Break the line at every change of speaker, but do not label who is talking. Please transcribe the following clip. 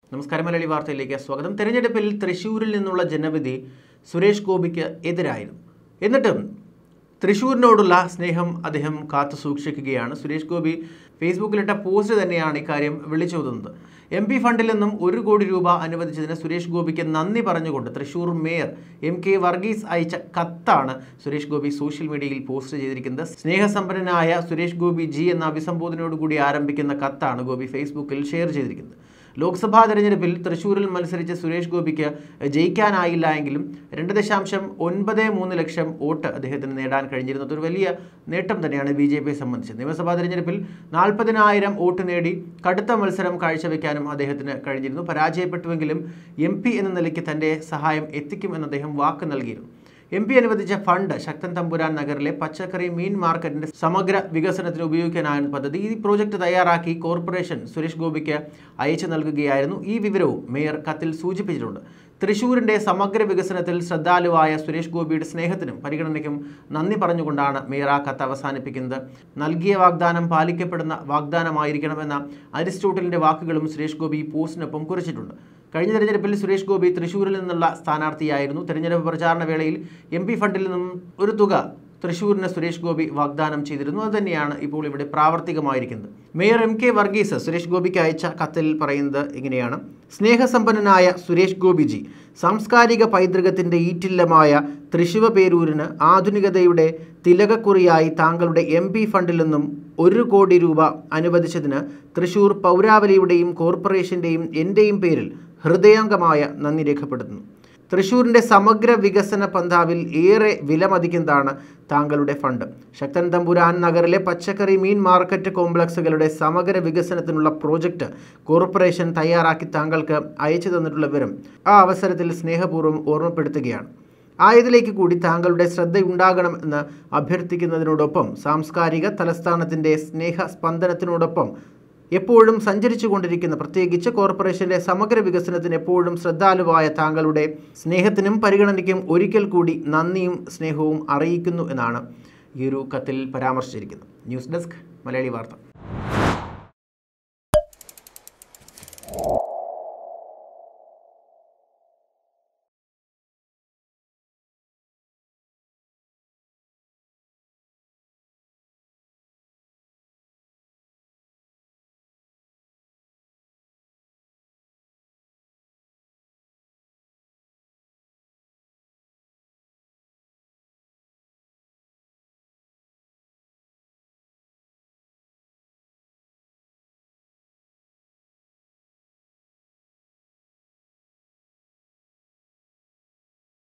നമസ്കാരം മലയാളി വാർത്തയിലേക്ക് സ്വാഗതം തെരഞ്ഞെടുപ്പിൽ തൃശ്ശൂരിൽ നിന്നുള്ള ജനവിധി സുരേഷ് ഗോപിക്ക് എതിരായിരുന്നു എന്നിട്ടും തൃശ്ശൂരിനോടുള്ള സ്നേഹം അദ്ദേഹം കാത്തു സൂക്ഷിക്കുകയാണ് സുരേഷ് ഗോപി ഫേസ്ബുക്കിലിട്ട പോസ്റ്റ് തന്നെയാണ് ഇക്കാര്യം വിളിച്ചോതുന്നത് എം പി ഫണ്ടിൽ നിന്നും ഒരു കോടി രൂപ അനുവദിച്ചതിന് സുരേഷ് ഗോപിക്ക് നന്ദി പറഞ്ഞുകൊണ്ട് Thrissur mayor M K Varghese അയച്ച കത്താണ് സുരേഷ് ഗോപി സോഷ്യൽ മീഡിയയിൽ പോസ്റ്റ് ചെയ്തിരിക്കുന്നത് സ്നേഹസമ്പന്നനായ സുരേഷ് ഗോപി ജി എന്ന അഭിസംബോധനയോടുകൂടി ആരംഭിക്കുന്ന കത്താണ് ഗോപി ഫേസ്ബുക്കിൽ ഷെയർ ചെയ്തിരിക്കുന്നത് ലോക്സഭാ തെരഞ്ഞെടുപ്പിൽ തൃശൂരിൽ മത്സരിച്ച സുരേഷ് ഗോപിക്ക് ജയിക്കാനായില്ല എങ്കിലും രണ്ട് ദശാംശം ഒൻപത് മൂന്ന് ലക്ഷം വോട്ട് അദ്ദേഹത്തിന് നേടാൻ കഴിഞ്ഞിരുന്നത് ഒരു വലിയ നേട്ടം തന്നെയാണ് ബി ജെ പിയെ സംബന്ധിച്ച് നിയമസഭാ തെരഞ്ഞെടുപ്പിൽ നാൽപ്പതിനായിരം വോട്ട് നേടി കടുത്ത മത്സരം കാഴ്ചവെക്കാനും അദ്ദേഹത്തിന് കഴിഞ്ഞിരുന്നു പരാജയപ്പെട്ടുവെങ്കിലും എം പി എന്ന നിലയ്ക്ക് തൻ്റെ സഹായം എത്തിക്കുമെന്ന് അദ്ദേഹം വാക്ക് നൽകിയിരുന്നു എം പി അനുവദിച്ച ഫണ്ട് ശക്തൻ തമ്പുരാൻ നഗറിലെ പച്ചക്കറി മീൻ മാർക്കറ്റിന്റെ സമഗ്ര വികസനത്തിന് ഉപയോഗിക്കാനായിരുന്നു പദ്ധതി ഈ പ്രോജക്റ്റ് തയ്യാറാക്കി കോർപ്പറേഷൻ സുരേഷ് ഗോപിക്ക് അയച്ചു നൽകുകയായിരുന്നു ഈ വിവരവും മേയർ കത്തിൽ സൂചിപ്പിച്ചിട്ടുണ്ട് തൃശൂരിന്റെ സമഗ്ര വികസനത്തിൽ ശ്രദ്ധാലുവായ സുരേഷ് ഗോപിയുടെ സ്നേഹത്തിനും പരിഗണനയ്ക്കും നന്ദി പറഞ്ഞുകൊണ്ടാണ് മേയർ ആ കത്ത് അവസാനിപ്പിക്കുന്നത് നൽകിയ വാഗ്ദാനം പാലിക്കപ്പെടുന്ന വാഗ്ദാനമായിരിക്കണമെന്ന അരിസ്റ്റോട്ടലിന്റെ വാക്കുകളും സുരേഷ് ഗോപി ഈ പോസ്റ്റിനൊപ്പം കുറിച്ചിട്ടുണ്ട് കഴിഞ്ഞ തെരഞ്ഞെടുപ്പിൽ സുരേഷ് ഗോപി തൃശ്ശൂരിൽ നിന്നുള്ള സ്ഥാനാർത്ഥിയായിരുന്നു തെരഞ്ഞെടുപ്പ് പ്രചാരണ വേളയിൽ എം പി ഫണ്ടിൽ നിന്നും ഒരു തുക തൃശ്ശൂരിന് സുരേഷ് ഗോപി വാഗ്ദാനം ചെയ്തിരുന്നു അതുതന്നെയാണ് ഇപ്പോൾ ഇവിടെ പ്രാവർത്തികമായിരിക്കുന്നത് mayor M K Varghese Suresh ഗോപിക്ക് അയച്ച കത്തിൽ പറയുന്നത് ഇങ്ങനെയാണ് സ്നേഹസമ്പന്നനായ സുരേഷ് ഗോപിജി സാംസ്കാരിക പൈതൃകത്തിൻ്റെ ഈറ്റില്ലമായ തൃശിവ പേരൂരിന് ആധുനികതയുടെ തിലകക്കുറിയായി താങ്കളുടെ എം പി ഫണ്ടിൽ നിന്നും ഒരു കോടി രൂപ അനുവദിച്ചതിന് തൃശൂർ പൗരാവലിയുടെയും കോർപ്പറേഷൻ്റെയും എൻ്റെയും പേരിൽ ഹൃദയംഗമായ നന്ദി രേഖപ്പെടുത്തുന്നു തൃശൂരിൻ്റെ സമഗ്ര വികസന പന്ഥാവിൽ ഏറെ വിലമതിക്കുന്നതാണ് താങ്കളുടെ ഫണ്ട് ശക്തൻ തമ്പുരാൻ നഗറിലെ പച്ചക്കറി മീൻ മാർക്കറ്റ് കോംപ്ലക്സുകളുടെ സമഗ്ര വികസനത്തിനുള്ള പ്രോജക്റ്റ് കോർപ്പറേഷൻ തയ്യാറാക്കി താങ്കൾക്ക് അയച്ചു തന്നിട്ടുള്ള വിവരം ആ അവസരത്തിൽ സ്നേഹപൂർവ്വം ഓർമ്മപ്പെടുത്തുകയാണ് ആയതിലേക്ക് കൂടി താങ്കളുടെ ശ്രദ്ധയുണ്ടാകണം എന്ന് അഭ്യർത്ഥിക്കുന്നതിനോടൊപ്പം സാംസ്കാരിക തലസ്ഥാനത്തിൻ്റെ സ്നേഹ സ്പന്ദനത്തിനോടൊപ്പം എപ്പോഴും സഞ്ചരിച്ചു കൊണ്ടിരിക്കുന്ന പ്രത്യേകിച്ച് കോർപ്പറേഷന്റെ സമഗ്ര വികസനത്തിന് എപ്പോഴും ശ്രദ്ധാലുവായ താങ്കളുടെ സ്നേഹത്തിനും പരിഗണനയ്ക്കും ഒരിക്കൽ കൂടി നന്ദിയും സ്നേഹവും അറിയിക്കുന്നു എന്നാണ് ഈ ഒരു കത്തിൽ പരാമർശിച്ചിരിക്കുന്നത് ന്യൂസ് ഡെസ്ക് മലയാളി വാർത്ത